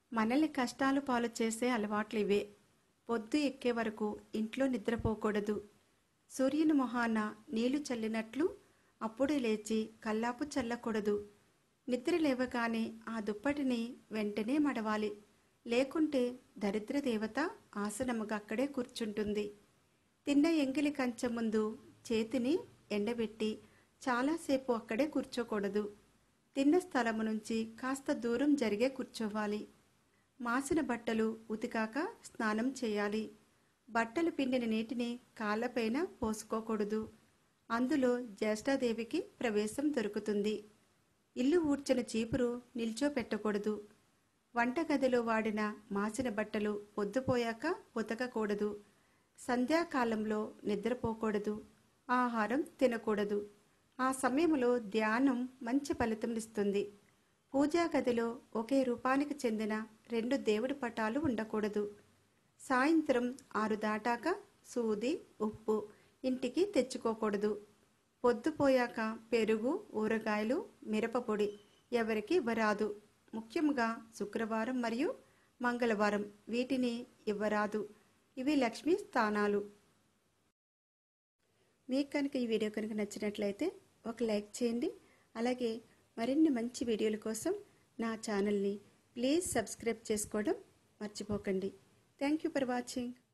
మనల్ని కష్టాలు పాలు చేసే అలవాట్లు ఇవే పొద్దు ఎక్కే వరకు ఇంట్లో నిద్రపోకూడదు సూర్యుని మొహాన నీళ్లు చల్లినట్లు అప్పుడే లేచి కల్లాపు చల్లకూడదు నిద్ర లేవగానే ఆ దుప్పటిని వెంటనే మడవాలి లేకుంటే దరిద్ర దేవత ఆసనముగా అక్కడే కూర్చుంటుంది తిన్న ఎంగిలి కంచె ముందు చేతిని ఎండబెట్టి చాలాసేపు అక్కడే కూర్చోకూడదు తిన్న స్థలము నుంచి కాస్త దూరం జరిగే కూర్చోవాలి మాసిన బట్టలు ఉతికాక స్నానం చేయాలి బట్టలు పిండిన నీటిని కాళ్ళపైన పోసుకోకూడదు అందులో జ్యేష్ఠాదేవికి ప్రవేశం దొరుకుతుంది ఇల్లు ఊడ్చిన చీపురు నిల్చోపెట్టకూడదు వంటగదిలో వాడిన మాసిన బట్టలు పొద్దుపోయాక ఉతకకూడదు సంధ్యాకాలంలో నిద్రపోకూడదు ఆహారం తినకూడదు ఆ సమయంలో ధ్యానం మంచి ఫలితంనిస్తుంది పూజా గదిలో ఒకే రూపానికి చెందిన రెండు దేవుడి పటాలు ఉండకూడదు సాయంత్రం ఆరు దాటాక సూది ఉప్పు ఇంటికి తెచ్చుకోకూడదు పొద్దుపోయాక పెరుగు ఊరగాయలు మిరపపొడి ఎవరికి ఇవ్వరాదు ముఖ్యంగా శుక్రవారం మరియు మంగళవారం వీటిని ఇవ్వరాదు ఇవి లక్ష్మీ స్థానాలు మీకు కనుక ఈ వీడియో కనుక నచ్చినట్లయితే ఒక లైక్ చేయండి అలాగే మరిన్ని మంచి వీడియోల కోసం నా ఛానల్ని ప్లీజ్ సబ్స్క్రైబ్ చేసుకోవడం మర్చిపోకండి థ్యాంక్ యూ ఫర్ వాచింగ్